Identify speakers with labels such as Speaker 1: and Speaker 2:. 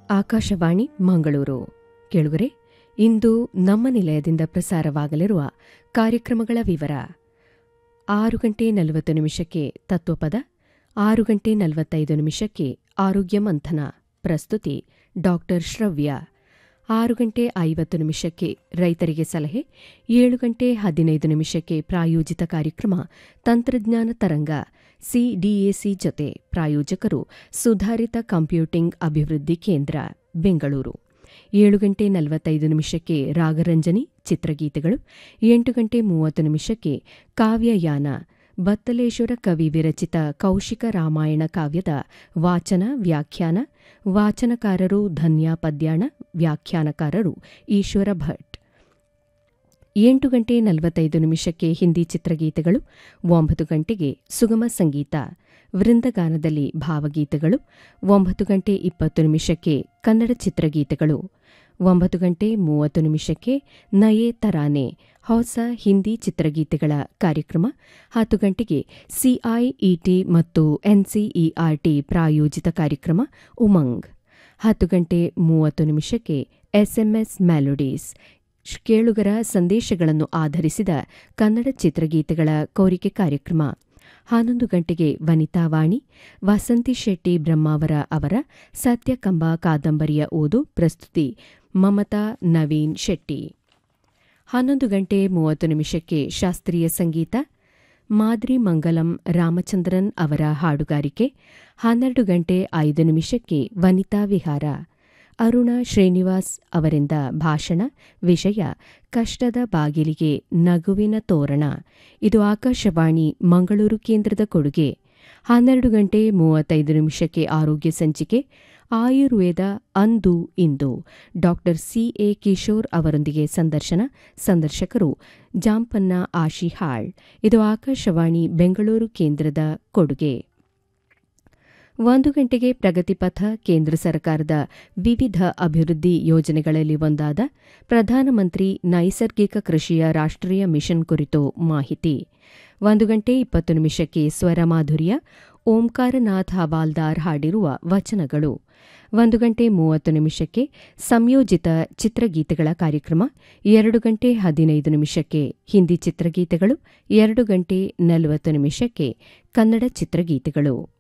Speaker 1: ಆಕಾಶವಾಣಿ ಮಂಗಳೂರು ಕೇಳುಗರೆ ಇಂದು ನಮ್ಮ ನಿಲಯದಿಂದ ಪ್ರಸಾರವಾಗಲಿರುವ ಕಾರ್ಯಕ್ರಮಗಳ ವಿವರ ಆರು ಗಂಟೆ ನಲವತ್ತು ನಿಮಿಷಕ್ಕೆ ತತ್ವಪದ ಆರು ಗಂಟೆ ನಲವತ್ತೈದು ನಿಮಿಷಕ್ಕೆ ಆರೋಗ್ಯ ಮಂಥನ ಪ್ರಸ್ತುತಿ ಡಾಕ್ಟರ್ ಶ್ರವ್ಯ ಆರು ಗಂಟೆ ಐವತ್ತು ನಿಮಿಷಕ್ಕೆ ರೈತರಿಗೆ ಸಲಹೆ ಏಳು ಗಂಟೆ ಹದಿನೈದು ನಿಮಿಷಕ್ಕೆ ಪ್ರಾಯೋಜಿತ ಕಾರ್ಯಕ್ರಮ ತಂತ್ರಜ್ಞಾನ ತರಂಗ ಸಿಡಿಎಸಿ ಜೊತೆ ಪ್ರಾಯೋಜಕರು ಸುಧಾರಿತ ಕಂಪ್ಯೂಟಿಂಗ್ ಅಭಿವೃದ್ಧಿ ಕೇಂದ್ರ ಬೆಂಗಳೂರು ಏಳು ಗಂಟೆ ನಲವತ್ತೈದು ನಿಮಿಷಕ್ಕೆ ರಾಗರಂಜನಿ ಚಿತ್ರಗೀತೆಗಳು ಎಂಟು ಗಂಟೆ ಮೂವತ್ತು ನಿಮಿಷಕ್ಕೆ ಕಾವ್ಯಯಾನ ಬತ್ತಲೇಶ್ವರ ಕವಿ ವಿರಚಿತ ಕೌಶಿಕ ರಾಮಾಯಣ ಕಾವ್ಯದ ವಾಚನ ವ್ಯಾಖ್ಯಾನ ವಾಚನಕಾರರು ಧನ್ಯಾ ಪದ್ಯಾಣ ವ್ಯಾಖ್ಯಾನಕಾರರು ಈಶ್ವರ ಭಟ್ ಎಂಟು ಗಂಟೆ ನಲವತ್ತೈದು ನಿಮಿಷಕ್ಕೆ ಹಿಂದಿ ಚಿತ್ರಗೀತೆಗಳು ಒಂಬತ್ತು ಗಂಟೆಗೆ ಸುಗಮ ಸಂಗೀತ ವೃಂದಗಾನದಲ್ಲಿ ಭಾವಗೀತೆಗಳು ಒಂಬತ್ತು ಗಂಟೆ ಇಪ್ಪತ್ತು ನಿಮಿಷಕ್ಕೆ ಕನ್ನಡ ಚಿತ್ರಗೀತೆಗಳು ಒಂಬತ್ತು ಗಂಟೆ ಮೂವತ್ತು ನಿಮಿಷಕ್ಕೆ ನಯೇ ತರಾನೆ ಹೊಸ ಹಿಂದಿ ಚಿತ್ರಗೀತೆಗಳ ಕಾರ್ಯಕ್ರಮ ಹತ್ತು ಗಂಟೆಗೆ ಸಿಐಇಟಿ ಮತ್ತು ಎನ್ಸಿಇಆರ್ಟಿ ಪ್ರಾಯೋಜಿತ ಕಾರ್ಯಕ್ರಮ ಉಮಂಗ್ ಹತ್ತು ಗಂಟೆ ಮೂವತ್ತು ನಿಮಿಷಕ್ಕೆ ಎಸ್ಎಂಎಸ್ ಮ್ಯಾಲೋಡೀಸ್ ಕೇಳುಗರ ಸಂದೇಶಗಳನ್ನು ಆಧರಿಸಿದ ಕನ್ನಡ ಚಿತ್ರಗೀತೆಗಳ ಕೋರಿಕೆ ಕಾರ್ಯಕ್ರಮ ಹನ್ನೊಂದು ಗಂಟೆಗೆ ವನಿತಾವಾಣಿ ವಸಂತಿ ಶೆಟ್ಟಿ ಬ್ರಹ್ಮಾವರ ಅವರ ಸತ್ಯಕಂಬ ಕಾದಂಬರಿಯ ಓದು ಪ್ರಸ್ತುತಿ ಮಮತಾ ನವೀನ್ ಶೆಟ್ಟಿ ಹನ್ನೊಂದು ಗಂಟೆ ಮೂವತ್ತು ನಿಮಿಷಕ್ಕೆ ಶಾಸ್ತ್ರೀಯ ಸಂಗೀತ ಮಾದ್ರಿ ಮಂಗಲಂ ರಾಮಚಂದ್ರನ್ ಅವರ ಹಾಡುಗಾರಿಕೆ ಹನ್ನೆರಡು ಗಂಟೆ ಐದು ನಿಮಿಷಕ್ಕೆ ವನಿತಾ ವಿಹಾರ ಅರುಣ ಶ್ರೀನಿವಾಸ್ ಅವರಿಂದ ಭಾಷಣ ವಿಷಯ ಕಷ್ಟದ ಬಾಗಿಲಿಗೆ ನಗುವಿನ ತೋರಣ ಇದು ಆಕಾಶವಾಣಿ ಮಂಗಳೂರು ಕೇಂದ್ರದ ಕೊಡುಗೆ ಹನ್ನೆರಡು ಗಂಟೆ ಮೂವತ್ತೈದು ನಿಮಿಷಕ್ಕೆ ಆರೋಗ್ಯ ಸಂಚಿಕೆ ಆಯುರ್ವೇದ ಅಂದು ಇಂದು ಡಾಕ್ಟರ್ ಸಿಎ ಕಿಶೋರ್ ಅವರೊಂದಿಗೆ ಸಂದರ್ಶನ ಸಂದರ್ಶಕರು ಜಾಂಪನ್ನ ಆಶಿಹಾಳ್ ಇದು ಆಕಾಶವಾಣಿ ಬೆಂಗಳೂರು ಕೇಂದ್ರದ ಕೊಡುಗೆ ಒಂದು ಗಂಟೆಗೆ ಪ್ರಗತಿಪಥ ಕೇಂದ್ರ ಸರ್ಕಾರದ ವಿವಿಧ ಅಭಿವೃದ್ಧಿ ಯೋಜನೆಗಳಲ್ಲಿ ಒಂದಾದ ಪ್ರಧಾನಮಂತ್ರಿ ನೈಸರ್ಗಿಕ ಕೃಷಿಯ ರಾಷ್ಟ್ರೀಯ ಮಿಷನ್ ಕುರಿತು ಮಾಹಿತಿ ಒಂದು ಗಂಟೆ ಇಪ್ಪತ್ತು ನಿಮಿಷಕ್ಕೆ ಸ್ವರ ಮಾಧುರ್ಯ ಓಂಕಾರನಾಥ್ ಹವಾಲ್ದಾರ್ ಹಾಡಿರುವ ವಚನಗಳು ಒಂದು ಗಂಟೆ ಮೂವತ್ತು ನಿಮಿಷಕ್ಕೆ ಸಂಯೋಜಿತ ಚಿತ್ರಗೀತೆಗಳ ಕಾರ್ಯಕ್ರಮ ಎರಡು ಗಂಟೆ ಹದಿನೈದು ನಿಮಿಷಕ್ಕೆ ಹಿಂದಿ ಚಿತ್ರಗೀತೆಗಳು ಎರಡು ಗಂಟೆ ನಲವತ್ತು ನಿಮಿಷಕ್ಕೆ ಕನ್ನಡ ಚಿತ್ರಗೀತೆಗಳು